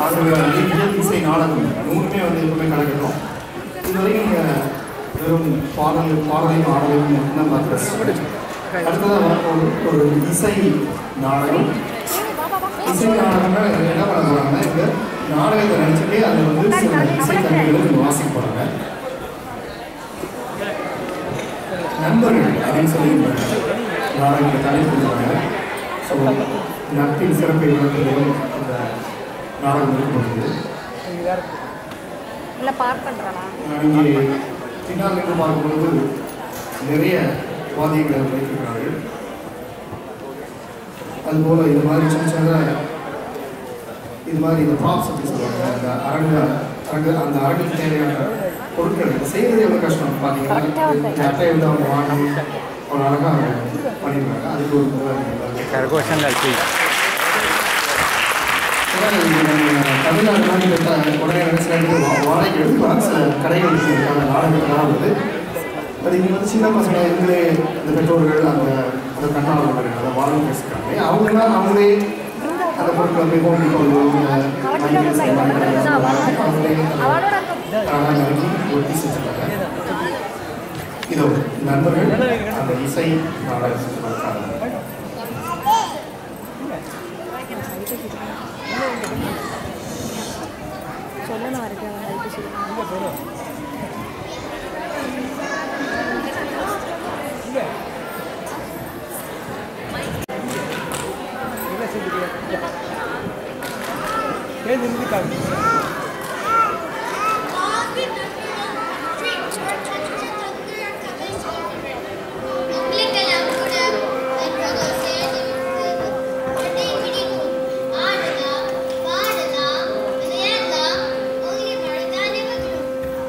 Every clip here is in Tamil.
ஆசிரியர் அறிவியல் இசை நாடகம் மூணுமே வந்து எப்பவுமே கலக்கணும் இது வரைக்கும் நீங்கள் வெறும் பாடல் பாடலையும் ஆடலையும் மட்டும்தான் பார்க்குறேன் அடுத்ததாக வரப்போகுது ஒரு இசை நாடகம் இசை நாடகம்னா என்ன பண்ண போகிறாங்கன்னா இந்த நாடகத்தை நினச்சிட்டு அதில் வந்து சில இசை கருவிகளை இவங்க வாசிக்க போகிறாங்க நண்பர்கள் அப்படின்னு சொல்லி இந்த நாடகத்தை தலைப்பு கொடுக்குறாங்க ஸோ நட்பின் சிறப்பை உணர்த்துவதும் இந்த நாடகம் இருக்கப்படுது இல்லை பார்க் பண்ணுறானா இங்கே பின்னால் நின்று பார்க்கும்பொழுது நிறைய வாத்தியங்களை வைத்திருக்கிறார்கள் அதுபோல் இது மாதிரி சின்ன சின்னதாக இது மாதிரி இந்த ப்ராப்ஸ் அப்படி சொல்லுவாங்க அந்த அரங்க அரங்கு அந்த அரங்குக்கு தேவையான பொருட்கள் செய்கிறது எவ்வளோ கஷ்டம் பார்த்தீங்கன்னா இந்த அட்டையை வந்து அவங்க வாங்கி ஒரு அழகாக பண்ணிடுறாங்க அதுக்கு ஒரு முதலாளி கரகோஷம் கழிச்சு தமிழ்நாடு மாநிலத்தில் உடனே நினைச்சு வாடகைக்கு எடுத்து சில கடைகள் இருக்காங்க நாடகங்கள்லாம் வந்து அது இங்கே வந்து சின்ன பசங்க இவங்களே அந்த பெற்றோர்கள் அந்த அந்த கண்ணாளர்கள் அந்த வாடகை இருக்காங்க அவங்களாம் அவங்களே அந்த பொருட்களை போய் ஹோம் டிப்போலோ அவங்களே அழகாக இறங்கி ஒட்டி செஞ்சுருக்காங்க இதோ நண்பர்கள் அந்த இசை நாடகம் பார்க்காங்க சொல்லணும் வரைக்கும் ஹெல்ப் சொல்லுங்கள் உங்களுக்கெல்லாம் கூட பெற்றோர்கள் சேர்ந்து என்னை பிடிக்கும் ஆடலாம் பாடலாம் விளையாடலாம் உங்களுக்கு மழைதானே வரும்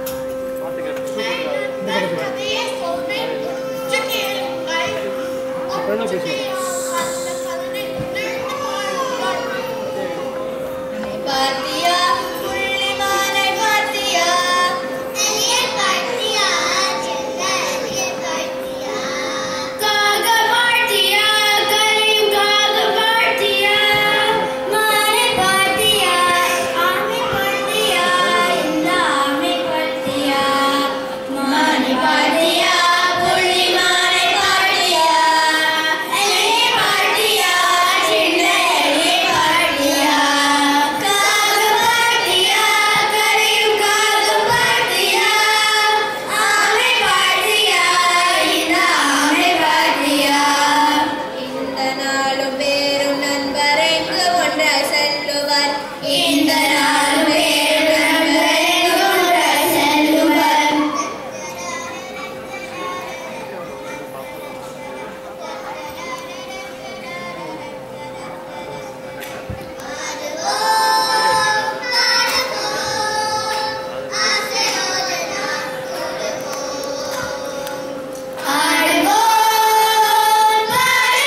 நன்றவே சொல்றேன் உற்று கேளுங்கள் உற்று கேளுங்கள் கருணை உணர்ந்து கொள்ளுங்கள் பார்த்தியா புள்ளிமானை பார்த்தியா எலியன் பார்த்தியா சின்ன எலியன் பார்த்தியா காக பார்த்தியா கரையும் காக பார்த்தியா மானை பார்த்தியா ஆமை பார்த்தியா இந்த ஆமை பார்த்தியா மானை பார்த்தியா புள்ளிமானை பார்த்தியா எலியை பார்த்தியா சின்ன எலியை பார்த்தியா காக பார்த்தியா கரையும் காக பார்த்தியா ஆமை பார்த்தியா இந்த ஆமை பார்த்தியா இந்த நாளும் பேரும் நண்பர் எங்கு ஒன்றாய் செல்லுவர் இந்த நாளும் பேரும் நண்பர் எங்கு ஒன்றாய் செல்லுவர்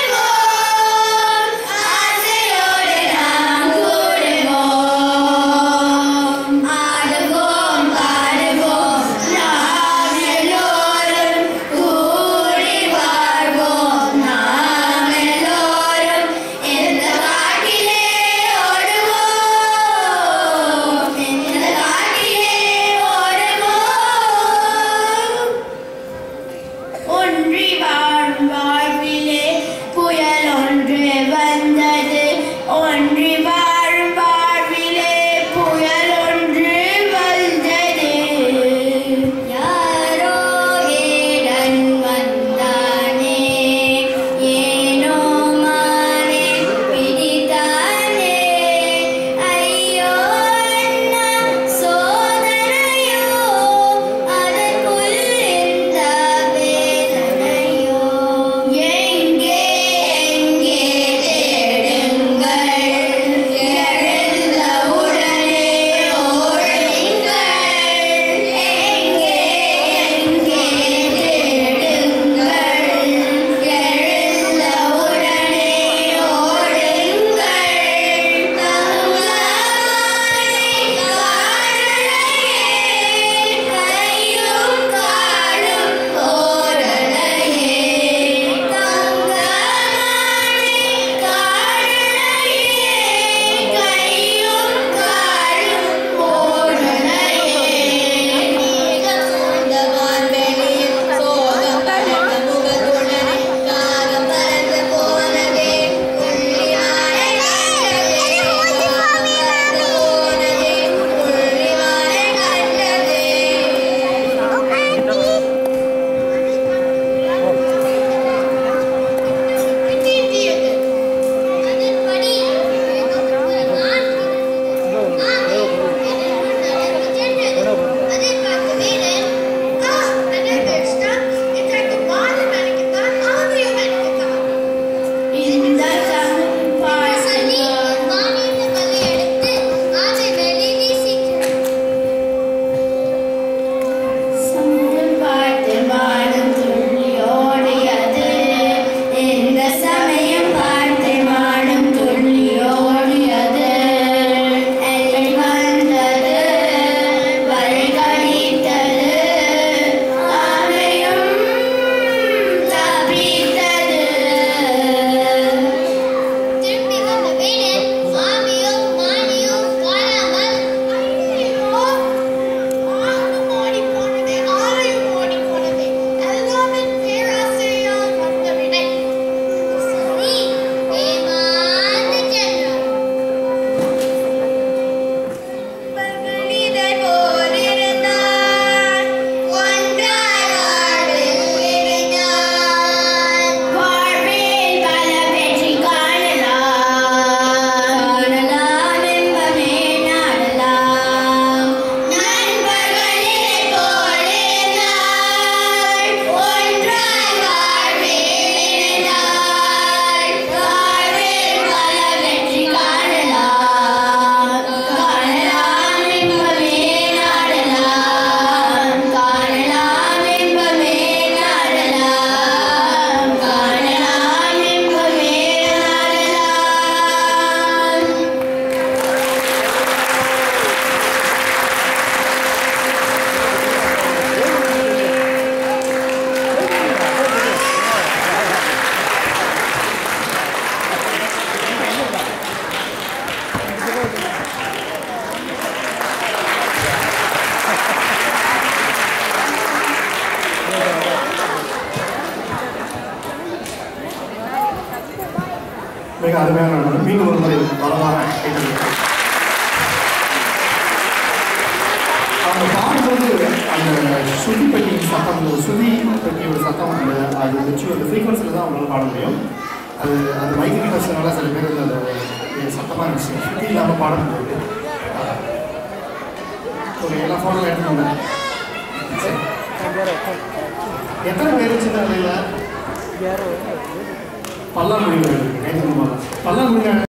ஆடுவோம் அருமையான நடனம் மீண்டும் ஒரு முறை பலமாக கேட்டிருக்கேன் அவங்க பாடும்போது அந்த சுதி பெட்டி சத்தம் அந்த சுதி பெட்டியோட சத்தம் அந்த அது வச்சு அந்த ஃப்ரீக்வன்சியில் தான் அவங்களால பாட முடியும் அது அந்த மைக்கு கிட்டனால சில பேர் வந்து அந்த சத்தமாக இருந்துச்சு சுத்தி இல்லாமல் பாட முடியாது ஒரு எல்லா ஃபோட்டோவும் எடுத்துக்கோங்க சரி. எத்தனை பேர் சின்ன நிலையில் பல்லாங்குழி பல்லாங்குழி